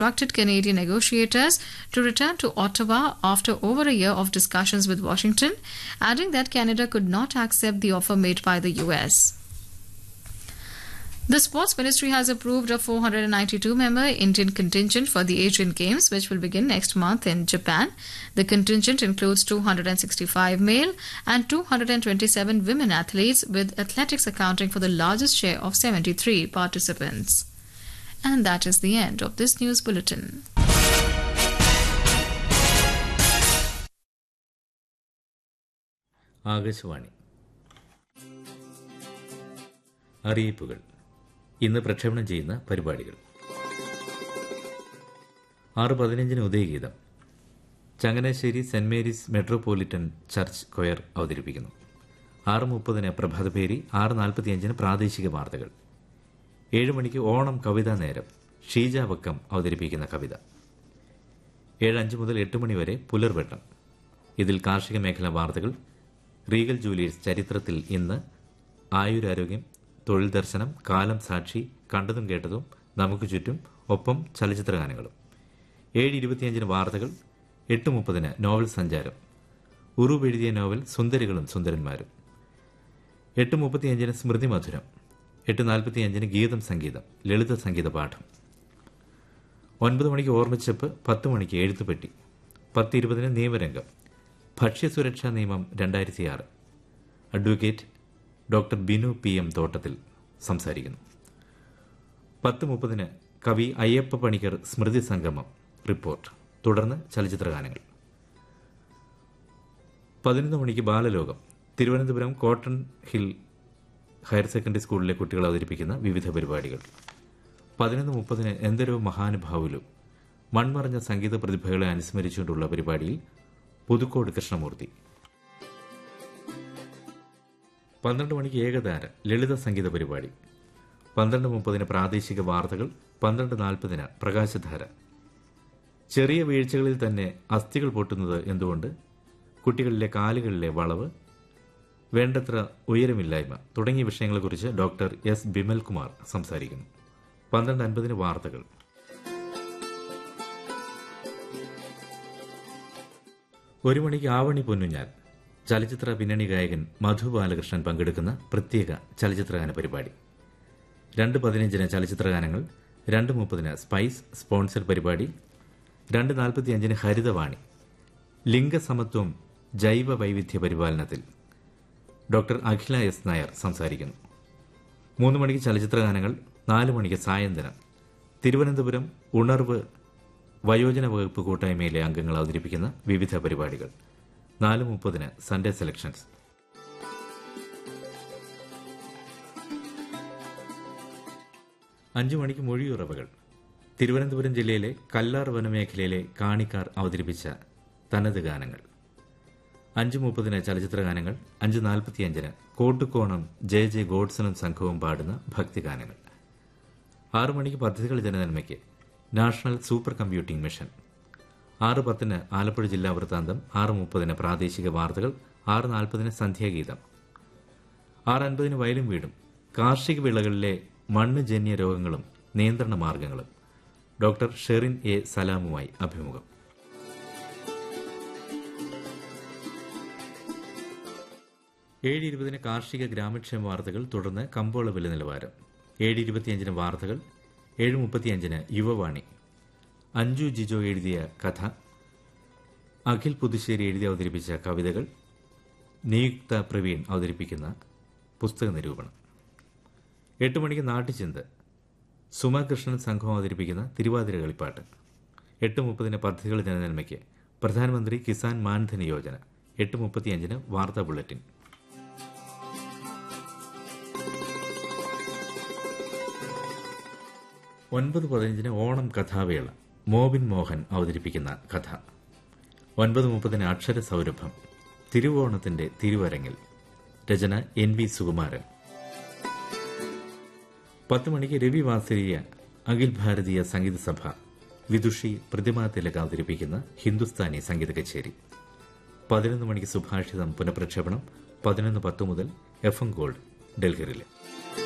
instructed Canadian negotiators to return to Ottawa after over a year of discussions with Washington, adding that Canada could not accept the offer made by the US. The Sports Ministry has approved a 492 member Indian contingent for the Asian Games, which will begin next month in Japan. The contingent includes 265 male and 227 women athletes, with athletics accounting for the largest share of 73 participants. And that is the end of this news bulletin. Akashvani അറിയിപ്പുകൾ ഇന്ന് പ്രക്ഷേപണം ചെയ്യുന്ന പരിപാടികൾ ആറ് പതിനഞ്ചിന് Udayageetham Changanassery Saint Mary's metropolitan church choir അവതരിപ്പിക്കുന്നു ആറ് മുപ്പതിന് പ്രഭാതപേരി ആറ് നാൽപ്പത്തിയഞ്ചിന് പ്രാദേശിക വാർത്തകൾ ഏഴ് മണിക്ക് ഓണം കവിതാ നേരം ഷീജ വക്കം അവതരിപ്പിക്കുന്ന കവിത ഏഴ് അഞ്ച് മുതൽ എട്ട് മണി വരെ പുലർവെട്ടം ഇതിൽ കാർഷിക മേഖലാ വാർത്തകൾ റീഗൽ ജൂലിയേഴ്സ് ചരിത്രത്തിൽ ഇന്ന് ആയുരാരോഗ്യം തൊഴിൽ ദർശനം കാലം സാക്ഷി കണ്ടതും കേട്ടതും നമുക്ക് ചുറ്റും ഒപ്പം ചലച്ചിത്ര ഗാനങ്ങളും ഏഴ് ഇരുപത്തിയഞ്ചിന് വാർത്തകൾ എട്ട് മുപ്പതിന് നോവൽ സഞ്ചാരം ഉറുവ് എഴുതിയ നോവൽ സുന്ദരികളും സുന്ദരന്മാരും എട്ട് മുപ്പത്തിയഞ്ചിന് സ്മൃതി മധുരം എട്ട് നാൽപ്പത്തിയഞ്ചിന് ഗീതം സംഗീതം ലളിത സംഗീത പാഠം ഒൻപത് മണിക്ക് ഓർമ്മിച്ചപ്പ് പത്ത് മണിക്ക് എഴുത്തുപെട്ടി പത്ത് ഇരുപതിന് നിയമരംഗം ഭക്ഷ്യസുരക്ഷാ നിയമം രണ്ടായിരത്തി ആറ് advocate doctor Binu P M Thottathil സംസാരിക്കുന്നു പത്ത് മുപ്പതിന് കവി അയ്യപ്പ പണിക്കർ സ്മൃതി സംഗമം റിപ്പോർട്ട് തുടർന്ന് ചലച്ചിത്ര ഗാനങ്ങൾ പതിനൊന്ന് മണിക്ക് Balalokam Thiruvananthapuram Cotton Hill higher secondary സ്കൂളിലെ കുട്ടികൾ അവതരിപ്പിക്കുന്ന വിവിധ പരിപാടികൾ പതിനൊന്ന് മുപ്പതിന് എന്തൊരു മഹാനുഭാവുലു മൺമറഞ്ഞ സംഗീത പ്രതിഭകളെ അനുസ്മരിച്ചുകൊണ്ടുള്ള പരിപാടിയിൽ പുതുക്കോട് കൃഷ്ണമൂർത്തി പന്ത്രണ്ട് മണിക്ക് ഏകതാര ലളിത സംഗീത പരിപാടി പന്ത്രണ്ട് മുപ്പതിന് പ്രാദേശിക വാർത്തകൾ പന്ത്രണ്ട് നാൽപ്പതിന് പ്രകാശധാര ചെറിയ വീഴ്ചകളിൽ തന്നെ അസ്ഥികൾ പൊട്ടുന്നത് എന്തുകൊണ്ട് കുട്ടികളിലെ കാലുകളിലെ വളവ് വേണ്ടത്ര ഉയരമില്ലായ്മ തുടങ്ങിയ വിഷയങ്ങളെക്കുറിച്ച് ഡോക്ടർ എസ് ബിമൽകുമാർ സംസാരിക്കുന്നു പന്ത്രണ്ട് അൻപതിന് വാർത്തകൾ ഒരു മണിക്ക് ആവണി പൊന്നുഞ്ഞാൽ ചലച്ചിത്ര പിന്നണി ഗായകൻ മധു ബാലകൃഷ്ണൻ പങ്കെടുക്കുന്ന പ്രത്യേക ചലച്ചിത്രഗാന പരിപാടി രണ്ട് പതിനഞ്ചിന് ചലച്ചിത്രഗാനങ്ങൾ രണ്ട് മുപ്പതിന് സ്പൈസ് സ്പോൺസർ പരിപാടി രണ്ട് നാൽപ്പത്തിയഞ്ചിന് ഹരിതവാണി ലിംഗസമത്വം ജൈവ വൈവിധ്യ പരിപാലനത്തിൽ ഡോക്ടർ അഖില എസ് നായർ സംസാരിക്കുന്നു മൂന്ന് മണിക്ക് ചലച്ചിത്രഗാനങ്ങൾ നാല് മണിക്ക് സായന്തനം തിരുവനന്തപുരം ഉണർവ് വയോജന വകുപ്പ് കൂട്ടായ്മയിലെ അംഗങ്ങൾ അവതരിപ്പിക്കുന്ന വിവിധ പരിപാടികൾ നാല് മുപ്പതിന് സൺഡേ സെലക്ഷൻസ് അഞ്ചു മണിക്ക് മൊഴിയുറവകൾ തിരുവനന്തപുരം ജില്ലയിലെ കല്ലാർ വനമേഖലയിലെ കാണിക്കാർ അവതരിപ്പിച്ച തനത് ഗാനങ്ങൾ അഞ്ചു മുപ്പതിന് ചലച്ചിത്ര ഗാനങ്ങൾ അഞ്ച് നാൽപ്പത്തിയഞ്ചിന് കോട്ടുകോണം ജെ ജെ ഗോഡ്സണും സംഘവും പാടുന്ന ഭക്തിഗാനങ്ങൾ ആറു മണിക്ക് പദ്ധതികൾ ജനനന്മയ്ക്ക് നാഷണൽ സൂപ്പർ കമ്പ്യൂട്ടിംഗ് മിഷൻ ആറ് പത്തിന് ആലപ്പുഴ ജില്ലാ വൃത്താന്തം ആറ് മുപ്പതിന് പ്രാദേശിക വാർത്തകൾ ആറ് നാൽപ്പതിന് സന്ധ്യാഗീതം ആറ് അൻപതിന് വയലും വീടും കാർഷിക വിളകളിലെ മണ്ണ് ജന്യ രോഗങ്ങളും നിയന്ത്രണ മാർഗങ്ങളും ഡോക്ടർ ഷെറിൻ എ സലാമുമായി അഭിമുഖം ഏഴ് ഇരുപതിന് കാർഷിക ഗ്രാമക്ഷേമ വാർത്തകൾ തുടർന്ന് കമ്പോള വില നിലവാരം ഏഴ് ഇരുപത്തിയഞ്ചിന് വാർത്തകൾ ഏഴ് മുപ്പത്തിയഞ്ചിന് യുവവാണി അഞ്ജു ജിജോ എഴുതിയ കഥ അഖിൽ പുതുശ്ശേരി എഴുതി അവതരിപ്പിച്ച കവിതകൾ നിയുക്ത പ്രവീൺ അവതരിപ്പിക്കുന്ന പുസ്തക നിരൂപണം എട്ട് മണിക്ക് നാട്ടുചിന്ത് സുമകൃഷ്ണൻ സംഘം അവതരിപ്പിക്കുന്ന തിരുവാതിര കളിപ്പാട്ട് എട്ട് മുപ്പതിന് പദ്ധതികൾ ജനനന്മയ്ക്ക് പ്രധാനമന്ത്രി കിസാൻ മാൻധൻ യോജന എട്ട് മുപ്പത്തിയഞ്ചിന് വാർത്താ ബുള്ളറ്റിൻ ഒൻപത് പതിനഞ്ചിന് ഓണം കഥാവേള മോബിൻ മോഹൻ അവതരിപ്പിക്കുന്ന കഥ ഒൻപത് മുപ്പതിന് അക്ഷര സൗരഭം തിരുവോണത്തിന്റെ തിരുവരങ്ങിൽ രചന എൻ വി സുകുമാരൻ പത്ത് മണിക്ക് രവി വാസരിയ അഖിൽ ഭാരതീയ സംഗീത സഭ വിദുഷി പ്രതിമാ തിലക് അവതരിപ്പിക്കുന്ന ഹിന്ദുസ്ഥാനി സംഗീത കച്ചേരി പതിനൊന്ന് മണിക്ക് സുഭാഷിതം പുനഃപ്രക്ഷേപണം പതിനൊന്ന് പത്ത് മുതൽ എഫ് എം ഗോൾഡ് ഡൽഹിയിലെ